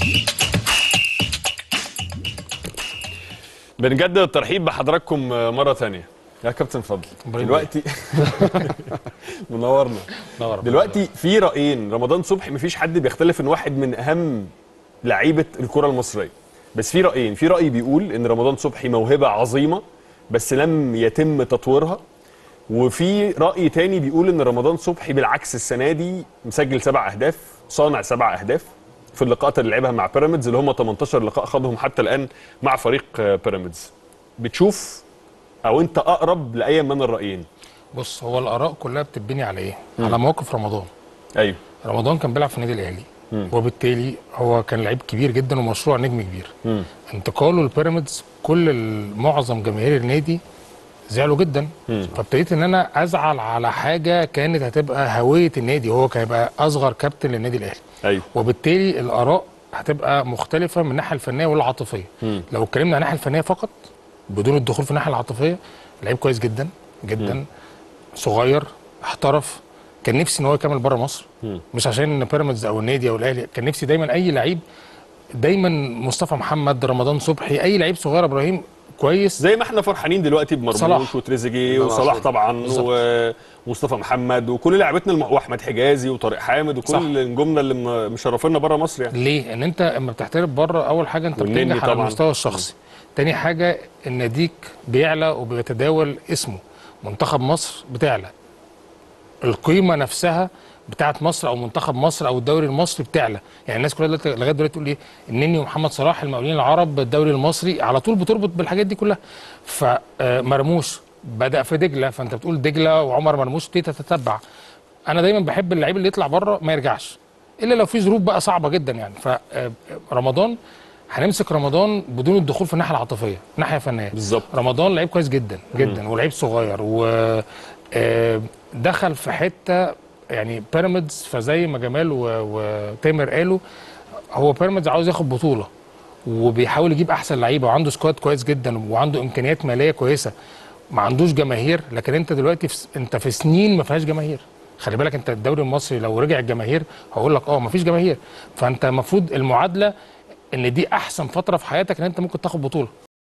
بنجدد الترحيب بحضراتكم مره ثانيه يا كابتن فضل إبراهيم دلوقتي منورنا نور. دلوقتي في رايين رمضان صبحي مفيش حد بيختلف ان واحد من اهم لعيبه الكره المصريه بس في رايين في راي بيقول ان رمضان صبحي موهبه عظيمه بس لم يتم تطويرها وفي راي تاني بيقول ان رمضان صبحي بالعكس السنه دي مسجل سبع اهداف صانع سبع اهداف في اللقاءات اللي لعبها مع بيراميدز اللي هم 18 لقاء خاضهم حتى الان مع فريق آه، بيراميدز بتشوف او انت اقرب لاي من الرايين بص هو الاراء كلها بتتبني على ايه؟ على موقف رمضان ايوه رمضان كان بيلعب في النادي الاهلي وبالتالي هو كان لعيب كبير جدا ومشروع نجم كبير مم. انتقاله لبيراميدز كل ال- معظم جماهير النادي زعلوا جدا فابتديت ان انا ازعل على حاجه كانت هتبقى هويه النادي وهو كان هيبقى اصغر كابتن للنادي الاهلي ايوه وبالتالي الاراء هتبقى مختلفه من الناحيه الفنيه والعاطفيه لو اتكلمنا عن الناحيه الفنيه فقط بدون الدخول في الناحيه العاطفيه لعيب كويس جدا جدا صغير احترف كان نفسي ان هو يكمل بره مصر مش عشان بيراميدز او النادي او الاهلي كان نفسي دايما اي لعيب دايما مصطفى محمد رمضان صبحي اي لعيب صغير يا ابراهيم كويس زي ما احنا فرحانين دلوقتي بمرموش صلاح. وتريزيجيه وصلاح طبعا ومصطفى محمد وكل لاعبتنا الم... واحمد حجازي وطارق حامد وكل صح. النجومنا اللي م- مشرفينا بره مصر يعني ليه؟ ان انت اما بتحترف بره اول حاجه انت والنني بتنجح على طبعاً. المستوى الشخصي تاني حاجه ان ناديك بيعلى وبيتداول اسمه منتخب مصر بتعلى القيمه نفسها بتاعت مصر او منتخب مصر او الدوري المصري بتعلى يعني الناس كلها دلوقتي لغايه دلوقتي تقول ايه النني ومحمد صلاح المقاولين العرب الدوري المصري على طول بتربط بالحاجات دي كلها فمرموش بدا في دجله فانت بتقول دجله وعمر مرموش تبتدي تتتبع انا دايما بحب اللعيب اللي يطلع بره ما يرجعش الا لو في ظروف بقى صعبه جدا يعني فرمضان هنمسك رمضان بدون الدخول في الناحيه العاطفيه ناحيه فنيه بالظبط. رمضان لعيب كويس جدا جدا ولعيب صغير ودخل في حته يعني بيراميدز فزي ما جمال و- وتامر قالوا هو بيراميدز عاوز ياخد بطوله وبيحاول يجيب احسن لعيبه وعنده سكواد كويس جدا وعنده امكانيات ماليه كويسه ما عندوش جماهير لكن انت دلوقتي في انت في سنين ما فيهاش جماهير خلي بالك انت الدوري المصري لو رجع الجماهير هقول لك اه ما فيش جماهير فانت المفروض المعادله ان دي احسن فتره في حياتك ان انت ممكن تاخد بطوله